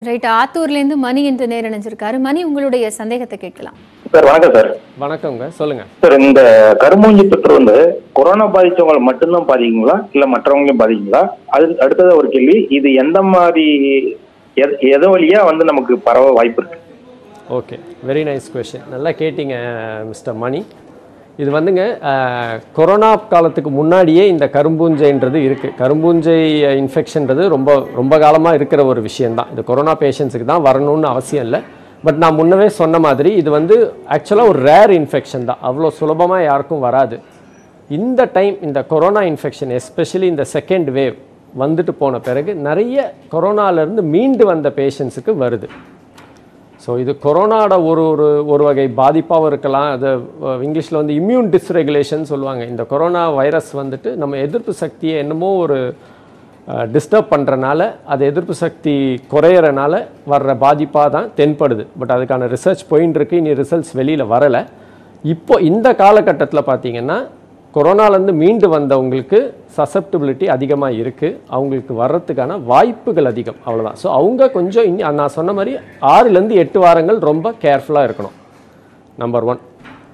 right ஆத்தூர்லேருந்து மணி என்று நேர் இணைஞ்சிருக்காரு மணி உங்களுடைய சந்தேகத்தை கேட்கலாம் சார் வணக்கம் சார் வணக்கங்க சொல்லுங்க சார் இந்த கருமூஞ்சி தொற்று வந்து கொரோனா பாதிச்சவங்களை மட்டும்தான் பாதிக்குங்களா இல்ல மற்றவங்களையும் பாதிக்குங்களா அது அடுத்தது ஒரு கேள்வி இது எந்த மாதிரி எத- எது வழியா வந்து நமக்கு பரவ வாய்ப்பு இருக்கு ஓகே வெரி நைஸ் கொஷின் நல்லா கேட்டிங்க மிஸ்டர் மணி இது வந்துங்க அஹ், கொரோனா காலத்துக்கு முன்னாடியே இந்த கரும்பூஞ்சைன்றது இருக்குது கரும்பூஞ்சை இன்ஃபெக்ஷன்றது ரொம்ப ரொம்ப காலமாக இருக்கிற ஒரு விஷயந்தான் இது கொரோனா பேஷண்ட்ஸுக்கு தான் வரணும்னு அவசியம் இல்லை பட் நான் முன்னவே சொன்ன மாதிரி இது வந்து ஆக்சுவலாக ஒரு ரேர் இன்ஃபெக்ஷன் தான் அவ்வளோ சுலபமாக யாருக்கும் வராது இந்த டைம் இந்த கொரோனா இன்ஃபெக்ஷன் எஸ்பெஷலி இந்த செகண்ட் வேவ் வந்துட்டு போன பிறகு நிறைய கொரோனாலேருந்து மீண்டு வந்த பேஷண்ட்ஸுக்கு வருது ஸோ இது கொரோனாவோட ஒரு ஒரு ஒரு வகை பாதிப்பாகவும் இருக்கலாம் அது இங்கிலீஷில் வந்து இம்யூன் டிஸ்ரெகுலேஷன் சொல்லுவாங்க இந்த கொரோனா வைரஸ் வந்துட்டு நம்ம எதிர்ப்பு சக்தியை என்னமோ ஒரு டிஸ்டர்ப் பண்ணுறனால அது எதிர்ப்பு சக்தி குறையறனால வர்ற பாதிப்பாக தான் தென்படுது பட் அதுக்கான ரிசர்ச் போயின்னு இருக்கு இனி ரிசல்ட்ஸ் வெளியில் வரலை இப்போ இந்த காலகட்டத்தில் பார்த்தீங்கன்னா கொரோனாலேருந்து மீண்டு வந்தவங்களுக்கு சசப்டிபிலிட்டி அதிகமாக இருக்குது அவங்களுக்கு வர்றதுக்கான வாய்ப்புகள் அதிகம் அவ்வளோதான் ஸோ அவங்க கொஞ்சம் இன்னி நான் சொன்ன மாதிரி ஆறுலேருந்து எட்டு வாரங்கள் ரொம்ப கேர்ஃபுல்லாக இருக்கணும் நம்பர் ஒன்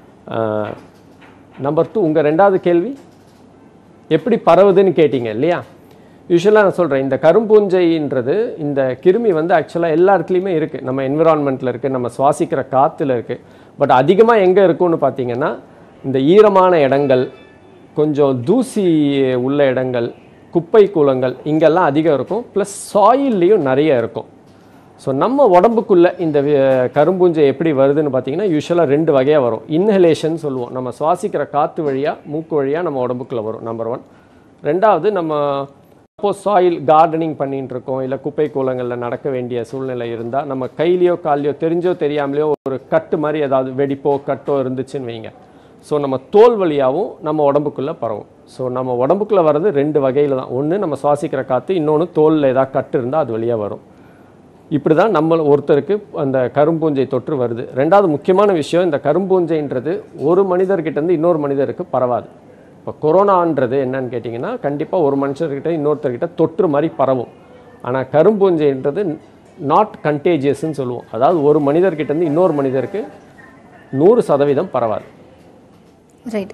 நம்பர் டூ உங்கள் ரெண்டாவது கேள்வி எப்படி பரவுதுன்னு கேட்டிங்க இல்லையா யூஸ்வலாக நான் சொல்கிறேன் இந்த கரும்பூஞ்சைன்றது இந்த கிருமி வந்து ஆக்சுவலாக எல்லா இடத்துலையுமே இருக்குது நம்ம என்விரான்மெண்ட்டில் இருக்குது நம்ம சுவாசிக்கிற காற்றுல இருக்குது பட் அதிகமாக எங்கே இருக்கும்னு பார்த்தீங்கன்னா இந்த ஈரமான இடங்கள் கொஞ்சம் தூசி உள்ள இடங்கள் குப்பை கூலங்கள் இங்கெல்லாம் அதிகம் இருக்கும் ப்ளஸ் சாயில்லையும் நிறைய இருக்கும் ஸோ நம்ம உடம்புக்குள்ள இந்த வி- கரும்பூஞ்சை எப்படி வருதுன்னு பார்த்தீங்கன்னா யூஸ்வலாக ரெண்டு வகையாக வரும் இன்ஹலேஷன் சொல்லுவோம் நம்ம சுவாசிக்கிற காற்று வழியாக மூக்கு வழியாக நம்ம உடம்புக்குள்ளே வரும் நம்பர் ஒன் ரெண்டாவது நம்ம சப்போஸ் சாயில் கார்டனிங் பண்ணிட்டு இருக்கோம் இல்லை குப்பை கூலங்களில் நடக்க வேண்டிய சூழ்நிலை இருந்தால் நம்ம கையிலையோ கால்லையோ தெரிஞ்சோ தெரியாமலையோ ஒரு கட்டு மாதிரி ஏதாவது வெடிப்போ கட்டோ இருந்துச்சுன்னு வைங்க ஸோ நம்ம தோல் வழியாகவும் நம்ம உடம்புக்குள்ளே பரவும் ஸோ நம்ம உடம்புக்குள்ளே வர்றது ரெண்டு வகையில் தான் ஒன்று நம்ம சுவாசிக்கிற காற்று இன்னொன்று தோலில் ஏதாவது கட்டு இருந்தால் அது வழியாக வரும் இப்படி தான் நம்ம ஒருத்தருக்கு அந்த கரும்பூஞ்சை தொற்று வருது ரெண்டாவது முக்கியமான விஷயம் இந்த கரும்பூஞ்சைன்றது ஒரு மனிதர்கிட்ட இருந்து இன்னொரு மனிதருக்கு பரவாது இப்போ கொரோனான்றது என்னன்னு கேட்டிங்கன்னா கண்டிப்பாக ஒரு மனுஷர்கிட்ட இன்னொருத்தர்கிட்ட தொற்று மாதிரி பரவும் ஆனால் கரும்பூஞ்சைன்றது நாட் கண்டேஜியஸ்ன்னு சொல்லுவோம் அதாவது ஒரு மனிதர்கிட்ட இருந்து இன்னொரு மனிதருக்கு நூறு சதவீதம் பரவாது ரைட்